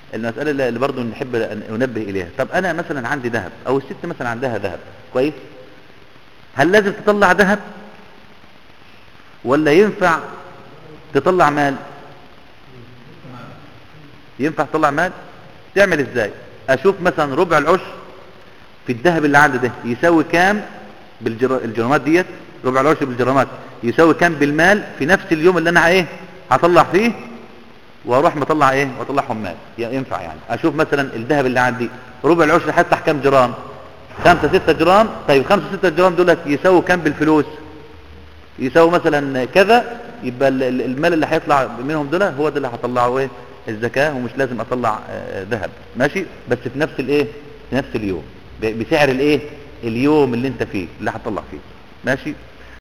المسألة اللي اللي برضو نحب أن ننبه إليها طب أنا مثلا عندي ذهب أو الست مثلا عندها ذهب كويس هل لازم تطلع ذهب ولا ينفع تطلع مال ينفع تطلع مال تعمل ازاي اشوف مثلا ربع العشر في الذهب اللي عندي ده يساوي كام بالجرامات ديت ربع العشر بالجرامات يساوي كام بالمال في نفس اليوم اللي انا ايه هطلع فيه واروح مطلع ايه واطلعهم مال ي- ينفع يعني اشوف مثلا الذهب اللي عندي ربع العشر هيفتح كام جرام خمسة ستة جرام طيب خمسة ستة جرام دولت يساووا كام بالفلوس يساوي مثلا كذا يبقى ال- ال- المال اللي هيطلع منهم دول هو ده اللي هطلعه ايه الزكاة ومش لازم اطلع آه، ذهب ماشي بس في نفس الايه في نفس اليوم ب- بسعر الايه اليوم اللي انت فيه اللي هتطلع فيه ماشي